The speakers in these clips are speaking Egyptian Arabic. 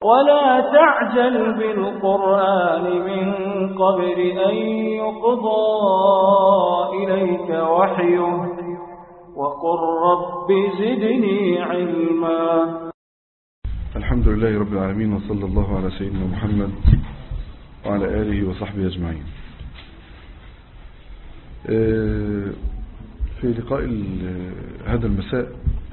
ولا تعجل بالقرآن من قبل أن يقضى إليك وحيه وقل رب زدني علما الحمد لله رب العالمين وصلى الله على سيدنا محمد وعلى آله وصحبه أجمعين في لقاء هذا المساء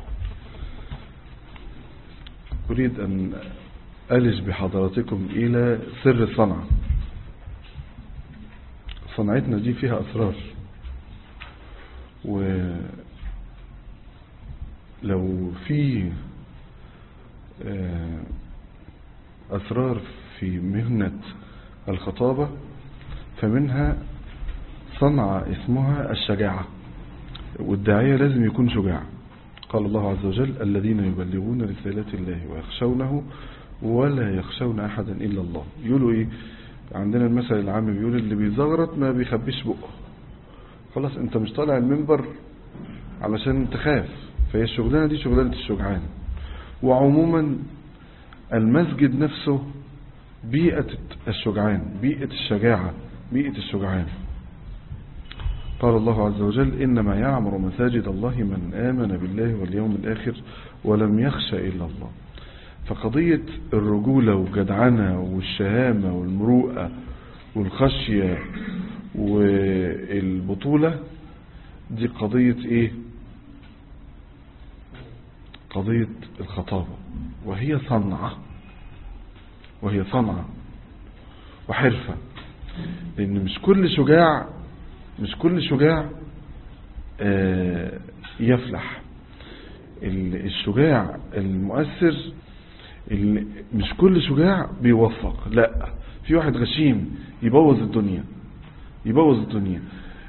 أريد أن ألج بحضراتكم إلى سر الصنعة صنعتنا دي فيها أسرار ولو في أسرار في مهنة الخطابة فمنها صنعة اسمها الشجاعة والداعية لازم يكون شجاع قال الله عز وجل الذين يبلغون رسالات الله ويخشونه ولا يخشون أحدا إلا الله يقولوا إيه عندنا المثل العام بيقول اللي بيزغرط ما بيخبيش بقه خلاص انت مش طالع المنبر علشان تخاف فهي الشغلانة دي شغلانة الشجعان وعموما المسجد نفسه بيئة الشجعان بيئة الشجاعة بيئة الشجعان قال الله عز وجل إنما يعمر مساجد الله من آمن بالله واليوم الآخر ولم يخشى إلا الله فقضية الرجولة والجدعنة والشهامة والمروءة والخشية والبطولة دي قضية ايه قضية الخطابة وهي صنعة وهي صنعة وحرفة لان مش كل شجاع مش كل شجاع يفلح الشجاع المؤثر مش كل شجاع بيوفق لا في واحد غشيم يبوظ الدنيا يبوظ الدنيا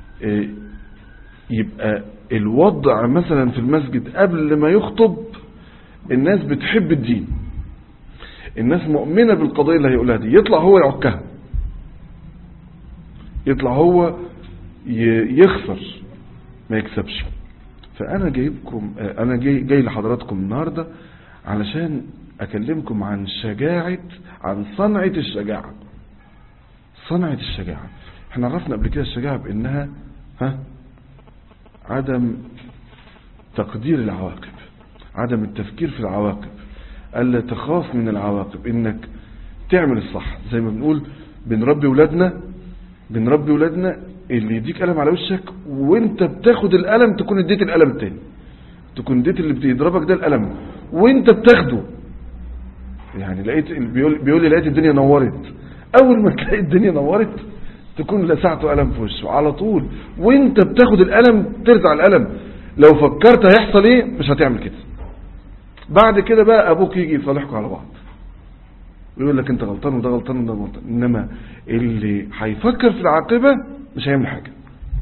يبقى الوضع مثلا في المسجد قبل ما يخطب الناس بتحب الدين الناس مؤمنة بالقضية اللي هيقولها دي يطلع هو يعكها يطلع هو يخسر ما يكسبش فأنا جايبكم أنا جاي, جاي لحضراتكم النهاردة علشان أكلمكم عن شجاعة عن صنعة الشجاعة صنعة الشجاعة احنا عرفنا قبل كده الشجاعة بأنها ها عدم تقدير العواقب عدم التفكير في العواقب ألا تخاف من العواقب إنك تعمل الصح زي ما بنقول بنربي ولادنا بنربي ولادنا اللي يديك قلم على وشك وانت بتاخد القلم تكون اديت القلم تاني تكون اديت اللي بيضربك ده القلم وانت بتاخده يعني لقيت بيقول, بيقول لي لقيت الدنيا نورت اول ما تلاقي الدنيا نورت تكون لسعته قلم في وشه على طول وانت بتاخد القلم ترزع القلم لو فكرت هيحصل ايه مش هتعمل كده بعد كده بقى ابوك يجي يصالحكم على بعض ويقول لك انت غلطان وده غلطان وده غلطان انما اللي هيفكر في العاقبة مش هيعمل حاجة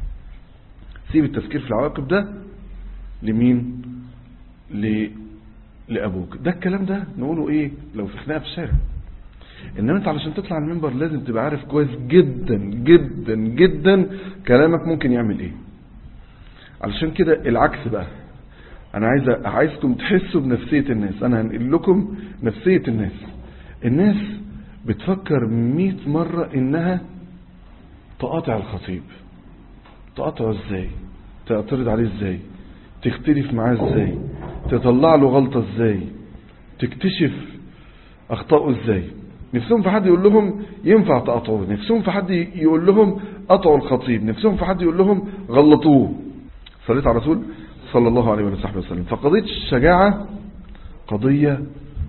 سيب التفكير في العواقب ده لمين ل... لابوك ده الكلام ده نقوله ايه لو في خناقه في الشارع انما انت علشان تطلع على المنبر لازم تبقى عارف كويس جدا جدا جدا كلامك ممكن يعمل ايه علشان كده العكس بقى انا عايز عايزكم تحسوا بنفسية الناس انا هنقل لكم نفسية الناس الناس بتفكر مئة مرة انها تقاطع الخطيب تقاطعه ازاي تعترض عليه ازاي تختلف معاه ازاي تطلع له غلطة ازاي تكتشف اخطائه ازاي نفسهم في حد يقول لهم ينفع تقطعوه نفسهم في حد يقول لهم قطعوا الخطيب نفسهم في حد يقول لهم غلطوه صليت على رسول صلى الله عليه وصحبه وسلم فقضية الشجاعة قضية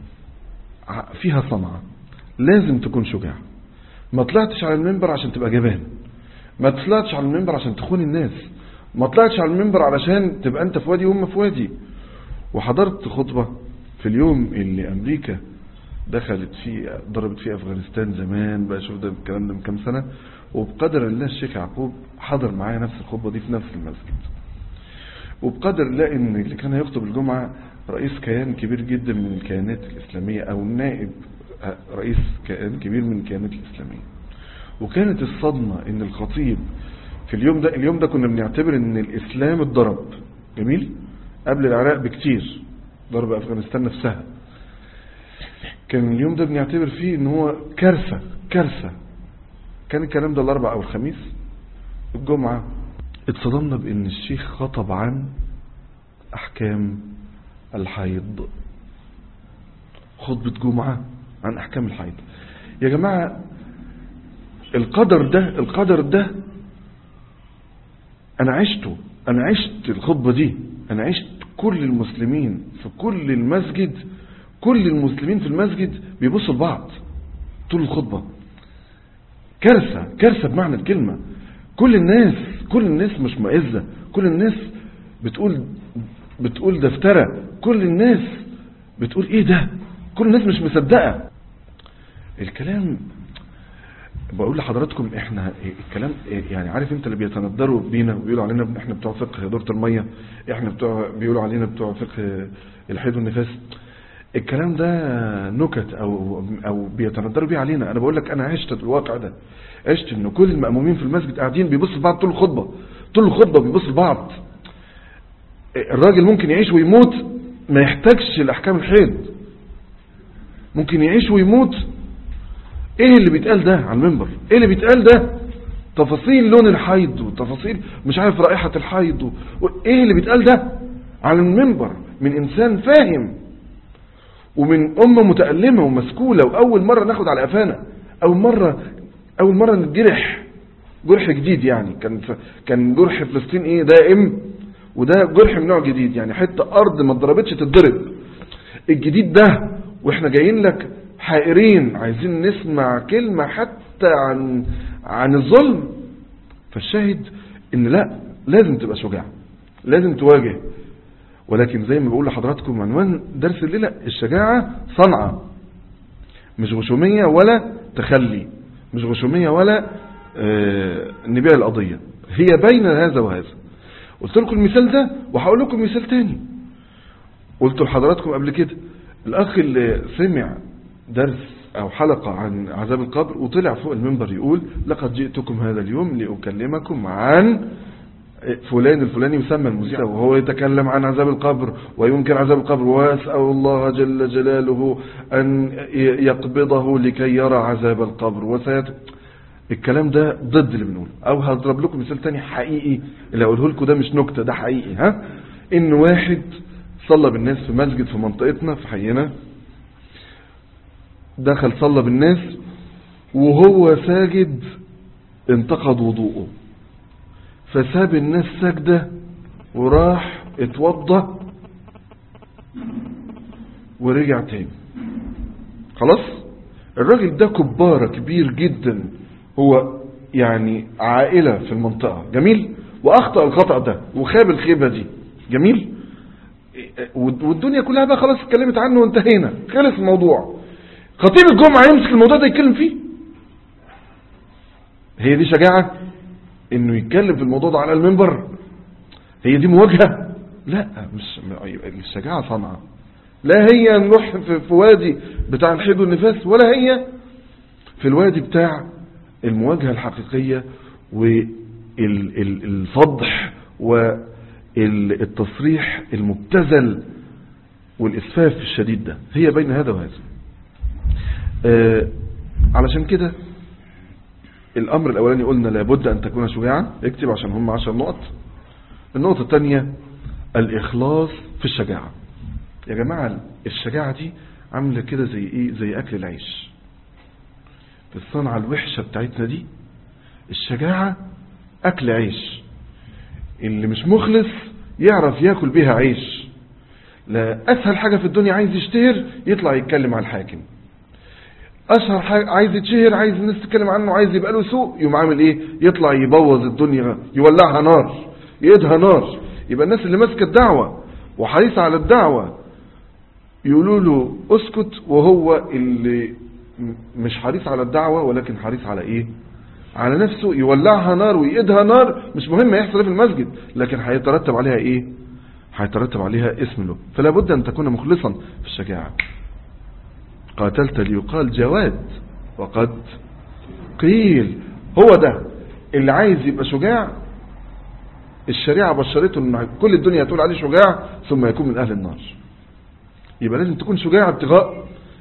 فيها صنعة لازم تكون شجاع ما طلعتش على المنبر عشان تبقى جبان ما طلعتش على المنبر عشان تخون الناس ما طلعتش على المنبر علشان تبقى انت في وادي وهم في وادي وحضرت خطبة في اليوم اللي امريكا دخلت فيه ضربت فيه افغانستان زمان بقى شوف ده الكلام ده من كام سنة وبقدر الله الشيخ يعقوب حضر معايا نفس الخطبة دي في نفس المسجد وبقدر الله ان اللي كان هيخطب الجمعة رئيس كيان كبير جدا من الكيانات الاسلامية او نائب رئيس كيان كبير من الكيانات الاسلامية وكانت الصدمة ان الخطيب في اليوم ده اليوم ده كنا بنعتبر ان الاسلام اتضرب جميل قبل العراق بكتير ضرب افغانستان نفسها كان اليوم ده بنعتبر فيه ان هو كارثة كارثة كان الكلام ده الاربع او الخميس الجمعة اتصدمنا بان الشيخ خطب عن احكام الحيض خطبة جمعة عن احكام الحيض يا جماعة القدر ده القدر ده انا عشته انا عشت الخطبة دي انا عشت كل المسلمين في كل المسجد كل المسلمين في المسجد بيبصوا لبعض طول الخطبة كارثة كارثة بمعنى الكلمة كل الناس كل الناس مش مائزة كل الناس بتقول بتقول ده افترى كل الناس بتقول ايه ده كل الناس مش مصدقة الكلام بقول لحضراتكم احنا الكلام يعني عارف انت اللي بيتندروا بينا وبيقولوا علينا إن احنا بتوع فقه دورة المية احنا بتوع بيقولوا علينا بتوع فقه الحيض والنفاس الكلام ده نكت او او بيتندروا بيه علينا انا بقول لك انا عشت الواقع ده عشت ان كل المأمومين في المسجد قاعدين بيبصوا لبعض طول الخطبة طول الخطبة بيبصوا لبعض الراجل ممكن يعيش ويموت ما يحتاجش الاحكام الحيض ممكن يعيش ويموت ايه اللي بيتقال ده على المنبر ايه اللي بيتقال ده تفاصيل لون الحيض وتفاصيل مش عارف رائحة الحيض و... ايه اللي بيتقال ده على المنبر من انسان فاهم ومن امة متألمة ومسكولة واول مرة ناخد على قفانا اول مرة اول مرة نتجرح جرح جديد يعني كان ف... كان جرح فلسطين ايه دائم وده جرح من نوع جديد يعني حتة ارض ما اتضربتش تتضرب الجديد ده واحنا جايين لك حائرين عايزين نسمع كلمة حتى عن عن الظلم فالشاهد ان لا لازم تبقى شجاع لازم تواجه ولكن زي ما بقول لحضراتكم عنوان درس الليلة الشجاعة صنعة مش غشومية ولا تخلي مش غشومية ولا آه نبيع القضية هي بين هذا وهذا قلت لكم المثال ده وهقول لكم مثال تاني قلت لحضراتكم قبل كده الاخ اللي سمع درس او حلقة عن عذاب القبر وطلع فوق المنبر يقول لقد جئتكم هذا اليوم لأكلمكم عن فلان الفلاني يسمى المذيع وهو يتكلم عن عذاب القبر وينكر عذاب القبر ويسأل الله جل جلاله أن يقبضه لكي يرى عذاب القبر وسيت الكلام ده ضد اللي بنقوله او هضرب لكم مثال تاني حقيقي اللي اقوله لكم ده مش نكتة ده حقيقي ها ان واحد صلى بالناس في مسجد في منطقتنا في حينا دخل صلى بالناس وهو ساجد انتقد وضوءه فساب الناس سجدة وراح اتوضى ورجع تاني خلاص الراجل ده كبارة كبير جدا هو يعني عائلة في المنطقة جميل واخطأ الخطأ ده وخاب الخيبة دي جميل والدنيا كلها بقى خلاص اتكلمت عنه وانتهينا خلص الموضوع خطيب الجمعة يمسك الموضوع ده يتكلم فيه هي دي شجاعة انه يتكلم في الموضوع ده على المنبر هي دي مواجهة لا مش الشجاعة صنعة لا هي نروح في وادي بتاع الحيض والنفاس ولا هي في الوادي بتاع المواجهة الحقيقية والفضح والتصريح المبتذل والإسفاف الشديد ده هي بين هذا وهذا آه علشان كده الأمر الأولاني قلنا لابد أن تكون شجاعا اكتب عشان هم عشر نقط النقطة الثانية الإخلاص في الشجاعة يا جماعة الشجاعة دي عاملة كده زي إيه زي أكل العيش في الصنعة الوحشة بتاعتنا دي الشجاعة أكل عيش اللي مش مخلص يعرف ياكل بيها عيش لا أسهل حاجة في الدنيا عايز يشتهر يطلع يتكلم على الحاكم اشهر حاجة عايز يتشهر عايز الناس تتكلم عنه عايز يبقى له سوق يقوم عامل ايه يطلع يبوظ الدنيا يولعها نار يدها نار يبقى الناس اللي ماسكه الدعوه وحريصه على الدعوه يقولوا له اسكت وهو اللي مش حريص على الدعوه ولكن حريص على ايه على نفسه يولعها نار ويقيدها نار مش مهم يحصل ايه في المسجد لكن هيترتب عليها ايه هيترتب عليها اسم له فلا بد ان تكون مخلصا في الشجاعه قاتلت ليقال جواد وقد قيل هو ده اللي عايز يبقى شجاع الشريعة بشرته ان كل الدنيا تقول عليه شجاع ثم يكون من اهل النار يبقى لازم تكون شجاع ابتغاء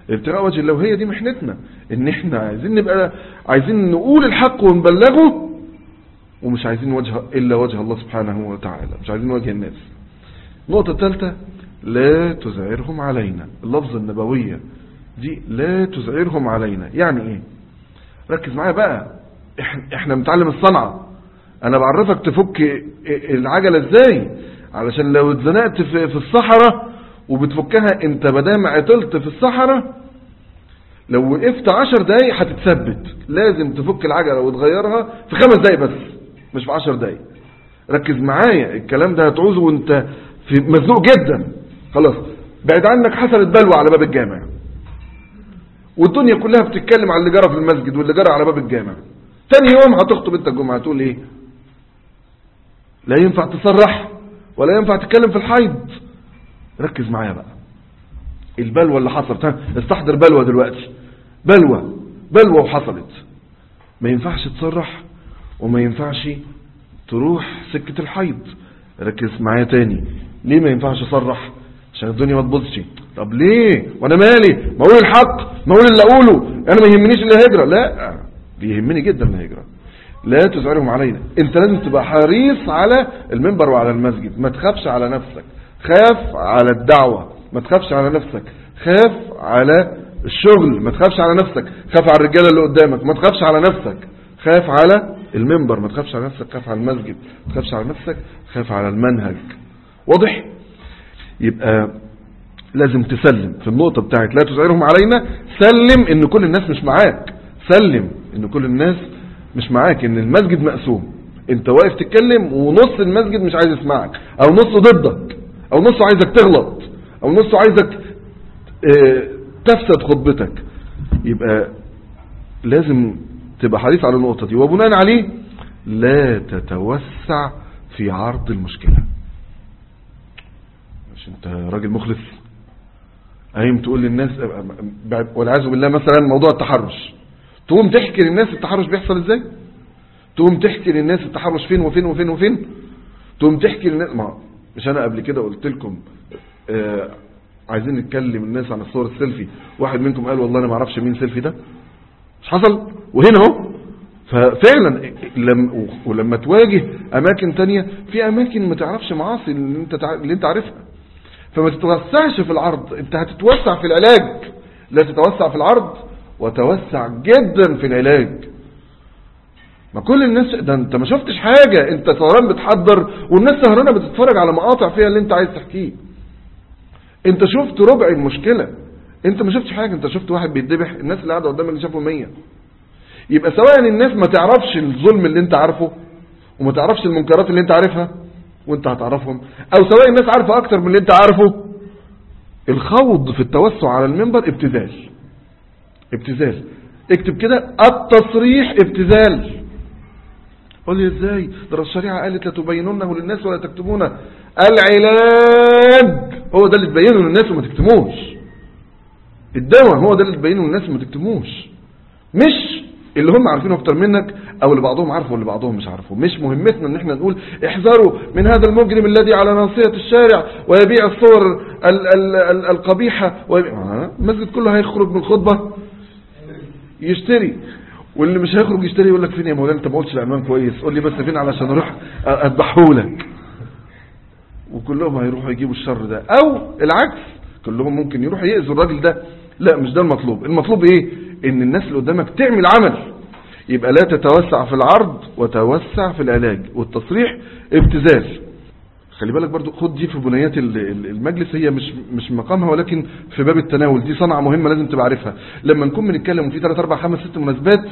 ابتغاء وجه الله وهي دي محنتنا ان احنا عايزين نبقى عايزين نقول الحق ونبلغه ومش عايزين وجه الا وجه الله سبحانه وتعالى مش عايزين وجه الناس النقطة الثالثة لا تزعرهم علينا اللفظ النبوية دي لا تزعرهم علينا يعني ايه ركز معايا بقى إح- احنا بنتعلم الصنعة انا بعرفك تفك العجلة ازاي علشان لو اتزنقت في في الصحراء وبتفكها انت مادام عطلت في الصحراء لو وقفت عشر دقايق هتتثبت لازم تفك العجلة وتغيرها في خمس دقايق بس مش في عشر دقايق ركز معايا الكلام ده هتعوزه وانت في مزنوق جدا خلاص بعد عنك حصلت بلوى على باب الجامع والدنيا كلها بتتكلم على اللي جرى في المسجد واللي جرى على باب الجامع تاني يوم هتخطب انت الجمعة تقول ايه لا ينفع تصرح ولا ينفع تتكلم في الحيض ركز معايا بقى البلوى اللي حصلت ها استحضر بلوى دلوقتي بلوى بلوى وحصلت ما ينفعش تصرح وما ينفعش تروح سكة الحيض ركز معايا تاني ليه ما ينفعش اصرح عشان الدنيا ما تبوظش طب ليه وانا مالي ما اقول الحق ما اقول اللي اقوله انا ما يهمنيش الا الهجره لا بيهمني جدا الهجره لا تزعرهم علينا انت لازم تبقى حريص على المنبر وعلى المسجد ما تخافش على نفسك خاف على الدعوة ما تخافش على نفسك خاف على الشغل ما تخافش على نفسك خاف على الرجالة اللي قدامك ما تخافش على نفسك خاف على المنبر ما تخافش على نفسك خاف على المسجد ما تخافش على نفسك خاف على المنهج واضح يبقى لازم تسلم في النقطة بتاعت لا تزعرهم علينا سلم ان كل الناس مش معاك سلم ان كل الناس مش معاك ان المسجد مقسوم انت واقف تتكلم ونص المسجد مش عايز يسمعك او نصه ضدك او نصه عايزك تغلط او نصه عايزك اه تفسد خطبتك يبقى لازم تبقى حريص على النقطة دي وبناء عليه لا تتوسع في عرض المشكلة مش انت راجل مخلص قايم تقول للناس والعياذ بالله مثلا موضوع التحرش تقوم تحكي للناس التحرش بيحصل ازاي تقوم تحكي للناس التحرش فين وفين وفين وفين تقوم تحكي للناس ما مش انا قبل كده قلت لكم آه عايزين نتكلم الناس عن الصور السيلفي واحد منكم قال والله انا ما اعرفش مين سيلفي ده مش حصل وهنا اهو ففعلا لم ولما تواجه اماكن تانية في اماكن ما تعرفش معاصي اللي انت تع... اللي انت عارفها فما تتوسعش في العرض انت هتتوسع في العلاج لا تتوسع في العرض وتوسع جدا في العلاج ما كل الناس ده انت ما شفتش حاجة انت سهران بتحضر والناس سهرانة بتتفرج على مقاطع فيها اللي انت عايز تحكيه انت شفت ربع المشكلة انت ما شفتش حاجة انت شفت واحد بيتذبح الناس اللي قاعدة قدامك اللي شافوا مية يبقى سواء الناس ما تعرفش الظلم اللي انت عارفه وما تعرفش المنكرات اللي انت عارفها وانت هتعرفهم او سواء الناس عارفة اكتر من اللي انت عارفه الخوض في التوسع على المنبر ابتذال ابتذال اكتب كده التصريح ابتذال قول لي ازاي ده الشريعة قالت لا تبينونه للناس ولا تكتبونه العلاج هو ده اللي تبينه للناس وما تكتموش الدواء هو ده اللي تبينه للناس وما تكتموش مش اللي هم عارفينه اكتر منك او اللي بعضهم عارفه واللي بعضهم مش عارفه مش مهمتنا ان احنا نقول احذروا من هذا المجرم الذي على ناصية الشارع ويبيع الصور ال ال ال القبيحة ويبيع المسجد كله هيخرج من الخطبة يشتري واللي مش هيخرج يشتري يقول لك فين يا مولانا انت ما قلتش العنوان كويس قول لي بس فين علشان اروح اذبحهولك وكلهم هيروحوا يجيبوا الشر ده او العكس كلهم ممكن يروحوا يأذوا الراجل ده لا مش ده المطلوب المطلوب ايه ان الناس اللي قدامك تعمل عمل يبقى لا تتوسع في العرض وتوسع في العلاج والتصريح ابتذال خلي بالك برضو خد دي في بنيات المجلس هي مش مش مقامها ولكن في باب التناول دي صنعة مهمة لازم تبقى عارفها لما نكون بنتكلم في 3 4 5 6 مناسبات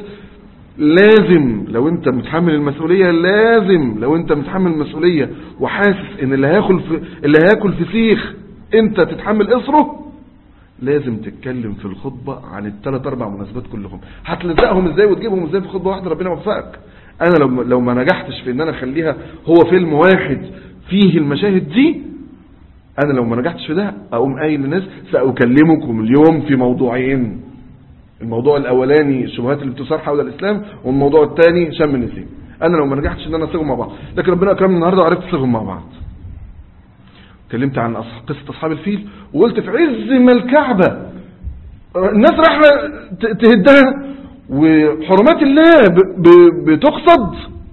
لازم لو انت متحمل المسؤولية لازم لو انت متحمل المسؤولية وحاسس ان اللي هياكل في اللي هياكل فسيخ انت تتحمل اصره لازم تتكلم في الخطبة عن الثلاث اربع مناسبات كلهم هتلزقهم ازاي وتجيبهم ازاي في خطبة واحدة ربنا يوفقك انا لو لو ما نجحتش في ان انا اخليها هو فيلم واحد فيه المشاهد دي انا لو ما نجحتش في ده اقوم قايل للناس ساكلمكم اليوم في موضوعين الموضوع الاولاني الشبهات اللي بتثار حول الاسلام والموضوع الثاني شم النسيم انا لو ما نجحتش ان انا اصيغهم مع بعض لكن ربنا اكرمني النهارده وعرفت اصيغهم مع بعض اتكلمت عن قصة أصحاب الفيل وقلت في عز ما الكعبة الناس رايحة ت- تهدها وحرمات الله ب- ب- بتقصد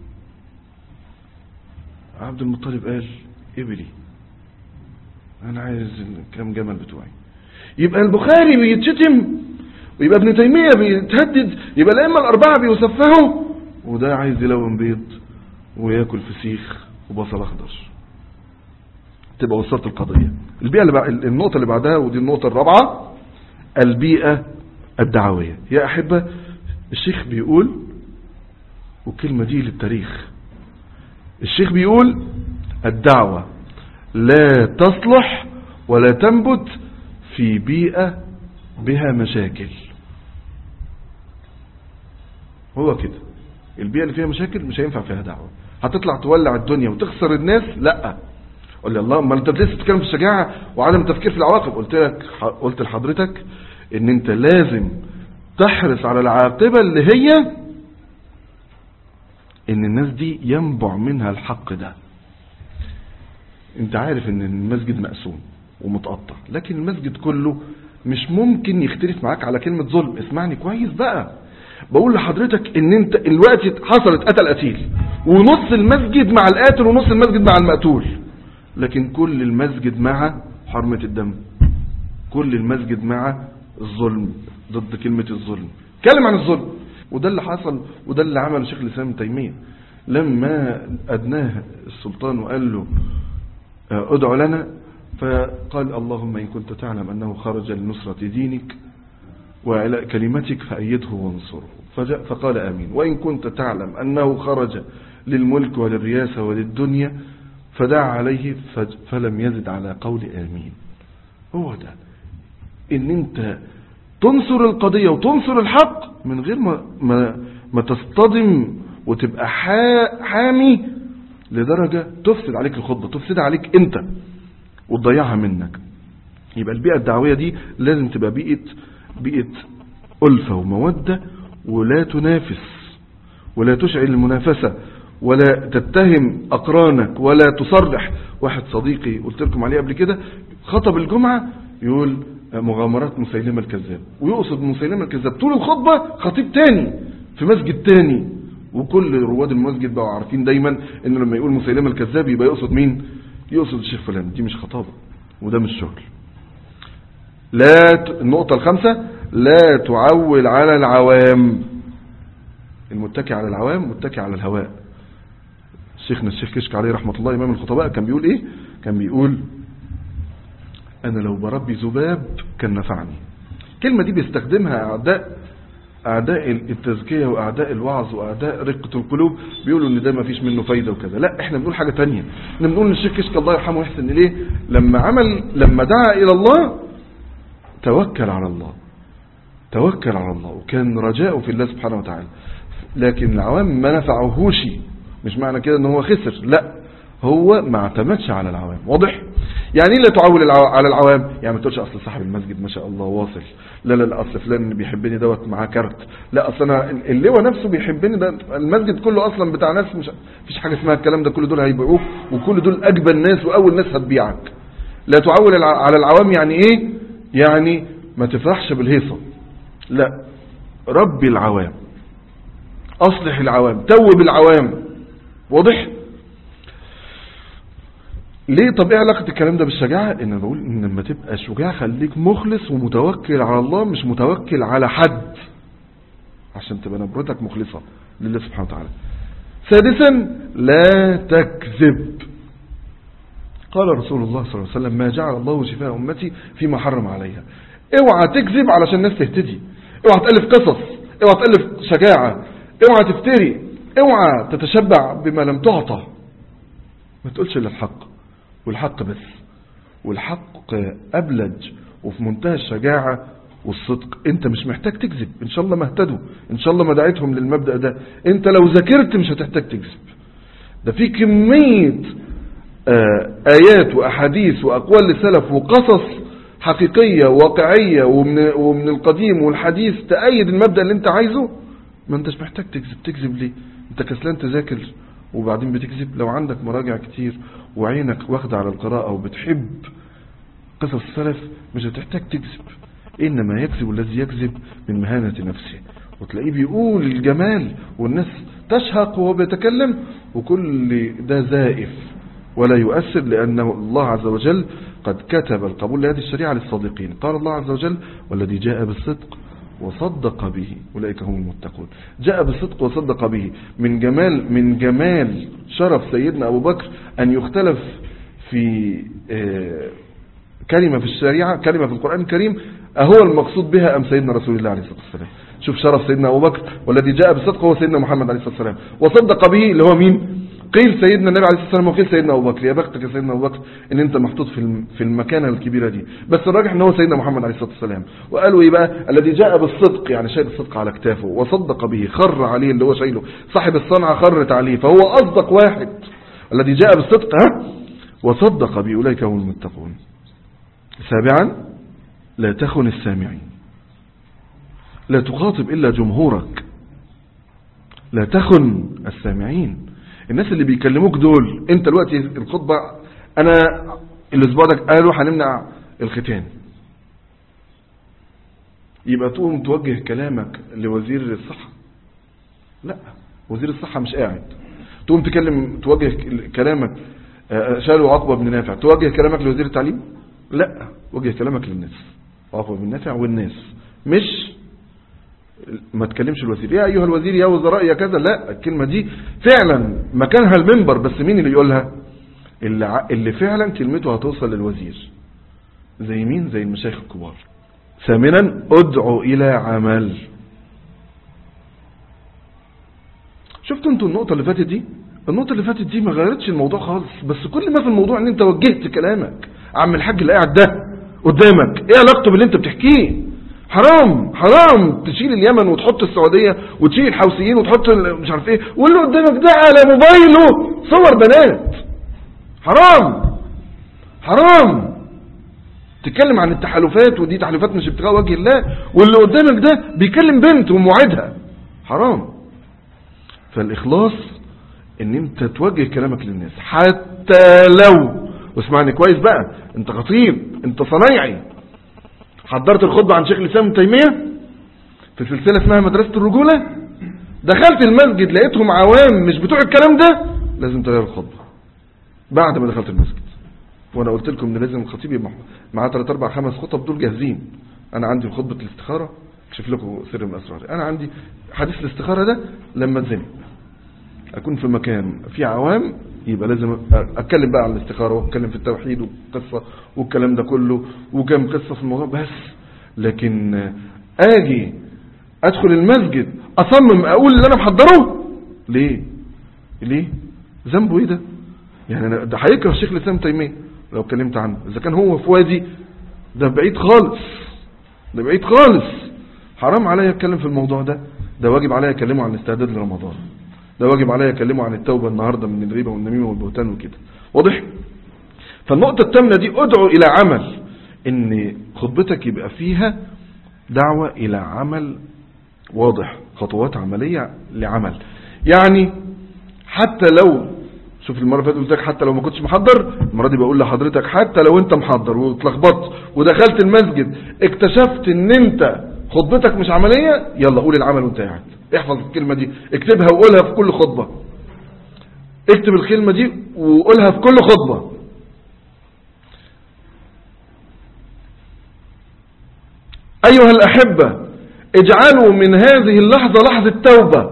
عبد المطلب قال ابلي انا عايز الكام جمل بتوعي يبقى البخاري بيتشتم ويبقى ابن تيمية بيتهدد يبقى الأئمة الأربعة بيسفهوا وده عايز يلون بيض وياكل فسيخ وبصل أخضر تبقى وصلت القضية البيئة اللي بع... النقطة اللي بعدها ودي النقطة الرابعة البيئة الدعوية يا أحبة الشيخ بيقول والكلمة دي للتاريخ الشيخ بيقول الدعوة لا تصلح ولا تنبت في بيئة بها مشاكل هو كده البيئة اللي فيها مشاكل مش هينفع فيها دعوة هتطلع تولع الدنيا وتخسر الناس لا قول لي الله ما انت لسه بتتكلم في الشجاعة وعدم التفكير في العواقب قلت لك قلت لحضرتك ان انت لازم تحرص على العاقبة اللي هي ان الناس دي ينبع منها الحق ده انت عارف ان المسجد مقسوم ومتقطع لكن المسجد كله مش ممكن يختلف معاك على كلمة ظلم اسمعني كويس بقى بقول لحضرتك ان انت الوقت حصلت قتل قتيل ونص المسجد مع القاتل ونص المسجد مع المقتول لكن كل المسجد مع حرمة الدم كل المسجد مع الظلم ضد كلمة الظلم كلم عن الظلم وده اللي حصل وده اللي عمل شيخ الإسلام ابن تيمية لما أدناه السلطان وقال له ادعو لنا فقال اللهم إن كنت تعلم أنه خرج لنصرة دينك وعلاء كلمتك فأيده وانصره فجاء فقال آمين وإن كنت تعلم أنه خرج للملك وللرياسة وللدنيا فدعا عليه فلم يزد على قول آمين هو ده ان انت تنصر القضية وتنصر الحق من غير ما, ما, ما تصطدم وتبقى حامي لدرجة تفسد عليك الخطبة تفسد عليك انت وتضيعها منك يبقى البيئة الدعوية دي لازم تبقى بيئة بيئة ألفة ومودة ولا تنافس ولا تشعل المنافسة ولا تتهم أقرانك ولا تصرح واحد صديقي قلت لكم عليه قبل كده خطب الجمعة يقول مغامرات مسيلمة الكذاب ويقصد مسيلمة الكذاب طول الخطبة خطيب تاني في مسجد تاني وكل رواد المسجد بقوا عارفين دايما انه لما يقول مسيلمة الكذاب يبقى يقصد مين يقصد الشيخ فلان دي مش خطابة وده مش شغل لا ت... النقطة الخامسة لا تعول على العوام المتكي على العوام متكي على الهواء شيخنا الشيخ كشك عليه رحمة الله إمام الخطباء كان بيقول إيه كان بيقول أنا لو بربي ذباب كان نفعني الكلمة دي بيستخدمها أعداء أعداء التزكية وأعداء الوعظ وأعداء رقة القلوب بيقولوا إن ده ما فيش منه فايدة وكذا لا إحنا بنقول حاجة تانية إحنا بنقول إن الشيخ كشك الله يرحمه ويحسن إليه لما عمل لما دعا إلى الله توكل على الله توكل على الله وكان رجاءه في الله سبحانه وتعالى لكن العوام ما نفعهوش مش معنى كده ان هو خسر لا هو ما اعتمدش على العوام واضح يعني ايه لا تعول العو... على العوام يعني ما تقولش اصل صاحب المسجد ما شاء الله واصل لا لا لا اصل فلان بيحبني دوت معاه كارت لا اصل انا اللواء نفسه بيحبني ده المسجد كله اصلا بتاع ناس مش فيش حاجه اسمها الكلام ده كل دول هيبيعوك وكل دول اجبن ناس واول ناس هتبيعك لا تعول على العوام يعني ايه يعني ما تفرحش بالهيصه لا ربي العوام اصلح العوام توب العوام واضح ليه طب ايه علاقة الكلام ده بالشجاعة ان انا بقول ان لما تبقى شجاع خليك مخلص ومتوكل على الله مش متوكل على حد عشان تبقى نبرتك مخلصة لله سبحانه وتعالى سادسا لا تكذب قال رسول الله صلى الله عليه وسلم ما جعل الله شفاء امتي فيما حرم عليها اوعى تكذب علشان الناس تهتدي اوعى تألف قصص اوعى تألف شجاعة اوعى تفتري اوعى تتشبع بما لم تعطى ما تقولش الا الحق والحق بس والحق أبلج وفي منتهى الشجاعة والصدق انت مش محتاج تكذب ان شاء الله ما اهتدوا ان شاء الله ما دعيتهم للمبدأ ده انت لو ذاكرت مش هتحتاج تكذب ده في كمية آه آيات وأحاديث وأقوال لسلف وقصص حقيقية واقعية ومن, ومن القديم والحديث تأيد المبدأ اللي انت عايزه ما انتش محتاج تكذب تكذب ليه انت كسلان تذاكر وبعدين بتكذب لو عندك مراجع كتير وعينك واخدة على القراءة وبتحب قصص السلف مش هتحتاج تكذب إنما يكذب الذي يكذب من مهانة نفسه وتلاقيه بيقول الجمال والناس تشهق وهو بيتكلم وكل ده زائف ولا يؤثر لأنه الله عز وجل قد كتب القبول لهذه الشريعة للصادقين قال الله عز وجل والذي جاء بالصدق وصدق به أولئك هم المتقون جاء بالصدق وصدق به من جمال من جمال شرف سيدنا أبو بكر أن يختلف في آه، كلمة في الشريعة كلمة في القرآن الكريم أهو المقصود بها أم سيدنا رسول الله عليه الصلاة والسلام شوف شرف سيدنا أبو بكر والذي جاء بالصدق هو سيدنا محمد عليه الصلاة والسلام وصدق به اللي هو مين قيل سيدنا النبي عليه الصلاة والسلام وقيل سيدنا أبو بكر يا بختك يا سيدنا أبو بكر إن أنت محطوط في الم- في المكانة الكبيرة دي بس الراجح إن هو سيدنا محمد عليه الصلاة والسلام وقالوا إيه بقى الذي جاء بالصدق يعني شايل الصدق على كتافه وصدق به خر عليه اللي هو شايله صاحب الصنعة خرت عليه فهو أصدق واحد الذي جاء بالصدق ها وصدق به أولئك هم المتقون سابعا لا تخن السامعين لا تخاطب إلا جمهورك لا تخن السامعين الناس اللي بيكلموك دول انت دلوقتي الخطبة انا الاسبوع ده قالوا هنمنع الختان يبقى تقوم توجه كلامك لوزير الصحة لا وزير الصحة مش قاعد تقوم تكلم توجه كلامك آه، شالوا عقبة بن نافع توجه كلامك لوزير التعليم لا وجه كلامك للناس عقبة بن نافع والناس مش ما تكلمش الوزير يا ايها الوزير يا وزراء يا كذا لا الكلمة دي فعلا مكانها المنبر بس مين اللي يقولها اللي, ع- اللي فعلا كلمته هتوصل للوزير زي مين زي المشايخ الكبار ثامنا ادعو الى عمل شفتوا انتوا النقطة اللي فاتت دي النقطة اللي فاتت دي ما غيرتش الموضوع خالص بس كل ما في الموضوع ان انت وجهت كلامك عم الحاج اللي قاعد ده قدامك ايه علاقته باللي انت بتحكيه حرام حرام تشيل اليمن وتحط السعودية وتشيل الحوثيين وتحط ال- مش عارف ايه واللي قدامك ده على موبايله صور بنات حرام حرام تتكلم عن التحالفات ودي تحالفات مش ابتغاء وجه الله واللي قدامك ده بيكلم بنت وموعدها حرام فالإخلاص ان انت توجه كلامك للناس حتى لو واسمعني كويس بقى انت خطيب انت صنايعي حضرت الخطبة عن شيخ الإسلام ابن تيمية في سلسلة اسمها مدرسة الرجولة دخلت المسجد لقيتهم عوام مش بتوع الكلام ده لازم تغير الخطبة بعد ما دخلت المسجد وانا قلت لكم ان لازم الخطيب يبقى معاه 3 4 5 خطب دول جاهزين انا عندي خطبة الاستخارة اكشف لكم سر من اسراري انا عندي حديث الاستخارة ده لما اتزنق اكون في مكان في عوام يبقى لازم اتكلم بقى عن الاستخارة واتكلم في التوحيد والقصة والكلام ده كله وكم قصة في الموضوع بس لكن اجي ادخل المسجد اصمم اقول اللي انا محضره ليه ليه ذنبه ايه ده يعني أنا- ده هيكره الشيخ الاسلام تيميه لو اتكلمت عنه اذا كان هو في وادي ده بعيد خالص ده بعيد خالص حرام عليا اتكلم في الموضوع ده ده واجب عليا اكلمه عن الاستعداد لرمضان ده واجب عليا اكلمه عن التوبة النهاردة من الغيبة والنميمة والبهتان وكده واضح فالنقطة الثامنة دي ادعو الى عمل ان خطبتك يبقى فيها دعوة الى عمل واضح خطوات عملية لعمل يعني حتى لو شوف المرة اللي فاتت قلت لك حتى لو ما كنتش محضر المرة دي بقول لحضرتك حتى لو انت محضر واتلخبطت ودخلت المسجد اكتشفت ان انت خطبتك مش عملية يلا قول العمل وانت قاعد احفظ الكلمة دي اكتبها وقولها في كل خطبة اكتب الكلمة دي وقولها في كل خطبة ايها الاحبة اجعلوا من هذه اللحظة لحظة توبة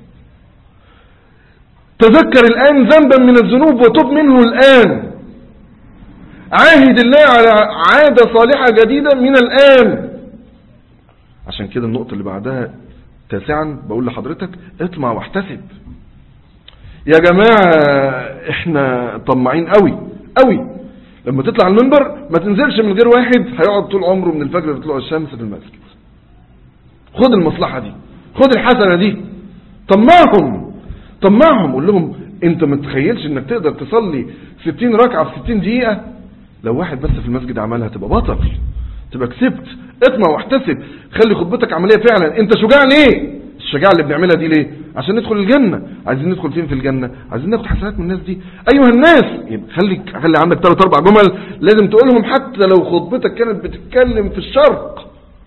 تذكر الآن ذنبا من الذنوب وتب منه الآن عاهد الله على عادة صالحة جديدة من الآن عشان كده النقطة اللي بعدها تاسعا بقول لحضرتك اطمع واحتسب يا جماعة احنا طماعين قوي قوي لما تطلع المنبر ما تنزلش من غير واحد هيقعد طول عمره من الفجر لطلوع الشمس في المسجد خد المصلحة دي خد الحسنة دي طمعهم طمعهم قول لهم انت ما تتخيلش انك تقدر تصلي 60 ركعة في 60 دقيقة لو واحد بس في المسجد عملها تبقى بطل تبقى كسبت اطمع واحتسب خلي خطبتك عملية فعلا انت شجاع ليه الشجاعة اللي بنعملها دي ليه عشان ندخل الجنة عايزين ندخل فين في الجنة عايزين ناخد حسنات من الناس دي ايها الناس يبقى خلي خلي عندك ثلاث اربع جمل لازم تقولهم حتى لو خطبتك كانت بتتكلم في الشرق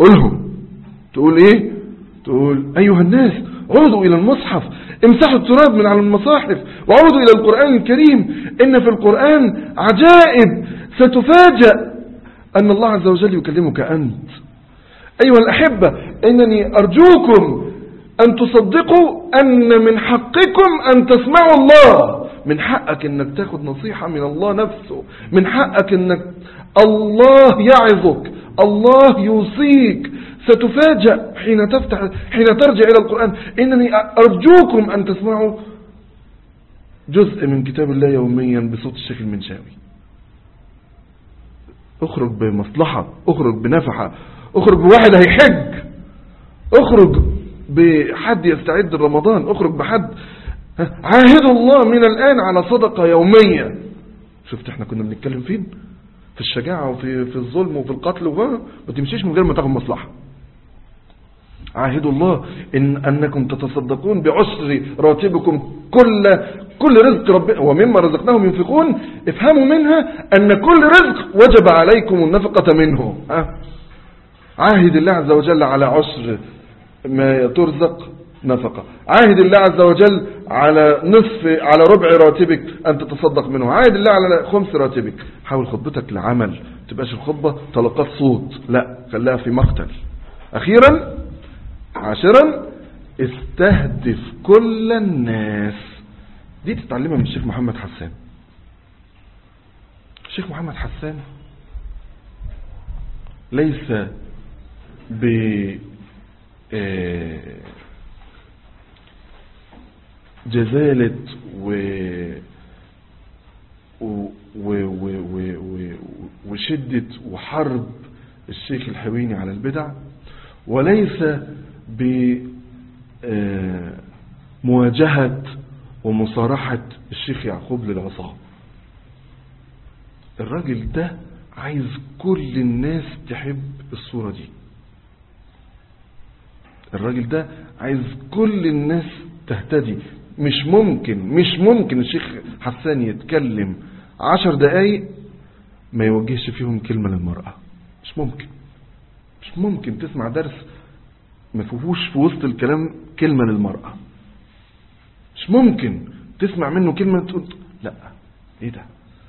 قولهم تقول ايه تقول ايها الناس عودوا الى المصحف امسحوا التراب من على المصاحف وعودوا الى القرآن الكريم ان في القرآن عجائب ستفاجأ ان الله عز وجل يكلمك انت ايها الاحبة انني ارجوكم ان تصدقوا ان من حقكم ان تسمعوا الله من حقك انك تاخد نصيحة من الله نفسه من حقك انك الله يعظك الله يوصيك ستفاجأ حين تفتح حين ترجع إلى القرآن إنني أرجوكم أن تسمعوا جزء من كتاب الله يوميا بصوت الشيخ المنشاوي اخرج بمصلحة اخرج بنفحة اخرج بواحد هيحج اخرج بحد يستعد لرمضان اخرج بحد عاهدوا الله من الآن على صدقة يومية شفت احنا كنا بنتكلم فين في الشجاعة وفي في الظلم وفي القتل وما تمشيش من غير ما تاخد مصلحة عاهدوا الله إن أنكم تتصدقون بعشر راتبكم كل كل رزق ربنا ومما رزقناهم ينفقون افهموا منها أن كل رزق وجب عليكم النفقة منه ها؟ عاهد الله عز وجل على عشر ما ترزق نفقة عاهد الله عز وجل على نصف على ربع راتبك أن تتصدق منه عاهد الله على خمس راتبك حاول خطبتك لعمل تبقاش الخطبة طلقات صوت لا خليها في مقتل أخيرا عاشرا استهدف كل الناس دي تتعلمها من الشيخ محمد حسان الشيخ محمد حسان ليس ب جزالة و و و و و وشدة وحرب الشيخ الحويني على البدع وليس بمواجهة ومصارحة الشيخ يعقوب للعصام الراجل ده عايز كل الناس تحب الصورة دي الراجل ده عايز كل الناس تهتدي مش ممكن مش ممكن الشيخ حسان يتكلم عشر دقايق ما يوجهش فيهم كلمة للمرأة مش ممكن مش ممكن تسمع درس ما فيهوش في وسط الكلام كلمة للمرأة مش ممكن تسمع منه كلمة تقول لا ايه ده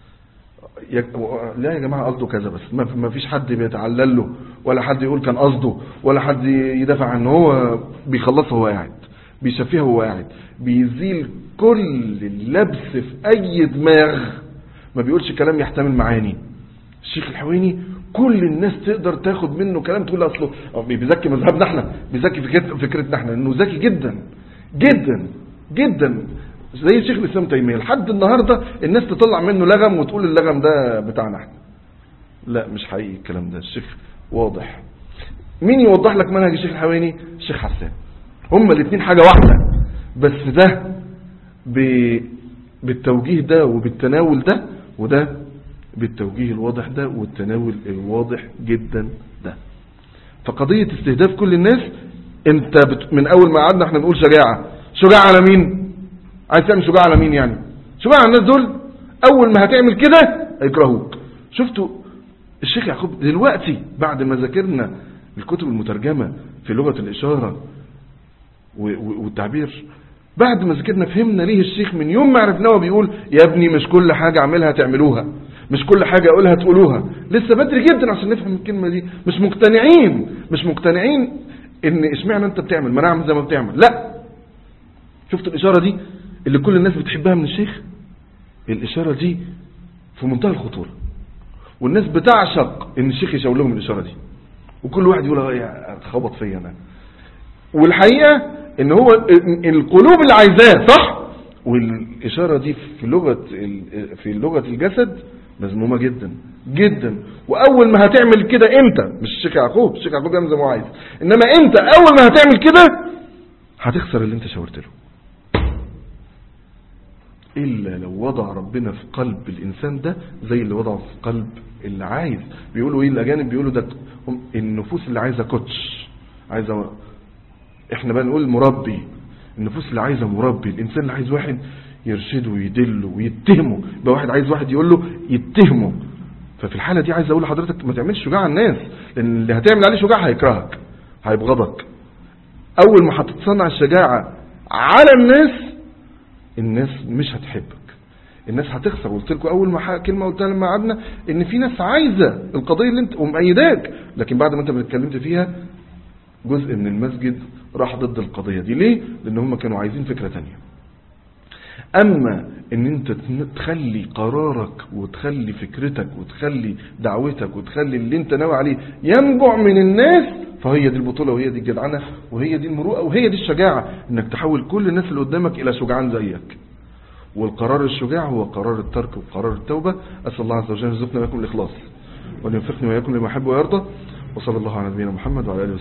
يا لا يا جماعة قصده كذا بس ما فيش حد بيتعلل له ولا حد يقول كان قصده ولا حد يدافع عنه هو بيخلصها وهو قاعد بيشفيها وهو قاعد بيزيل كل اللبس في اي دماغ ما بيقولش كلام يحتمل معاني الشيخ الحويني كل الناس تقدر تاخد منه كلام تقول اصله بيزكي مذهبنا احنا بيزكي فكرتنا احنا انه ذكي جدا جدا جدا زي الشيخ الاسلام تيميه لحد النهارده الناس تطلع منه لغم وتقول اللغم ده بتاعنا احنا لا مش حقيقي الكلام ده الشيخ واضح مين يوضح لك منهج الشيخ الحويني الشيخ حسان هما الاثنين حاجه واحده بس ده ب... بالتوجيه ده وبالتناول ده وده بالتوجيه الواضح ده والتناول الواضح جدا ده فقضية استهداف كل الناس انت بت... من اول ما قعدنا احنا بنقول شجاعة شجاعة على مين عايز تعمل شجاعة على مين يعني شجاعة على الناس دول اول ما هتعمل كده هيكرهوك شفتوا الشيخ يعقوب دلوقتي بعد ما ذاكرنا الكتب المترجمة في لغة الاشارة و... و... والتعبير بعد ما ذاكرنا فهمنا ليه الشيخ من يوم ما عرفناه بيقول يا ابني مش كل حاجة اعملها تعملوها مش كل حاجة اقولها تقولوها لسه بدري جدا عشان نفهم الكلمة دي مش مقتنعين مش مقتنعين ان اشمعنى انت بتعمل ما انا اعمل زي ما بتعمل لا شفت الاشارة دي اللي كل الناس بتحبها من الشيخ الاشارة دي في منتهى الخطورة والناس بتعشق ان الشيخ يشاور لهم الاشارة دي وكل واحد يقول يا اتخبط فيا انا والحقيقة ان هو القلوب اللي عايزاه صح والاشارة دي في لغة في لغة الجسد مذمومة جدا جدا واول ما هتعمل كده انت مش الشيخ يعقوب الشيخ يعقوب يعمل زي ما هو عايز انما انت اول ما هتعمل كده هتخسر اللي انت شاورت له الا لو وضع ربنا في قلب الانسان ده زي اللي وضعه في قلب اللي عايز بيقولوا ايه الاجانب بيقولوا ده هم النفوس اللي عايزه كوتش عايزه احنا بقى نقول مربي النفوس اللي عايزه مربي الانسان اللي عايز واحد يرشده ويدله ويتهمه يبقى واحد عايز واحد يقول له يتهمه ففي الحالة دي عايز اقول لحضرتك ما تعملش شجاع على الناس لان اللي هتعمل عليه شجاع هيكرهك هيبغضك اول ما هتتصنع الشجاعة على الناس الناس مش هتحبك الناس هتخسر قلت لكم اول ما ح- كلمه قلتها لما قعدنا ان في ناس عايزه القضيه اللي انت ومأيداك لكن بعد ما انت اتكلمت فيها جزء من المسجد راح ضد القضيه دي ليه لان هم كانوا عايزين فكره تانية اما ان انت تن- تخلي قرارك وتخلي فكرتك وتخلي دعوتك وتخلي اللي انت ناوي عليه ينبع من الناس فهي دي البطولة وهي دي الجدعنة وهي دي المروءة وهي دي الشجاعة انك تحول كل الناس اللي قدامك الى شجعان زيك والقرار الشجاع هو قرار الترك وقرار التوبة أسأل الله عز وجل أن يرزقنا وإياكم الإخلاص وأن يوفقني وإياكم لما يحب ويرضى وصلى الله على نبينا محمد وعلى آله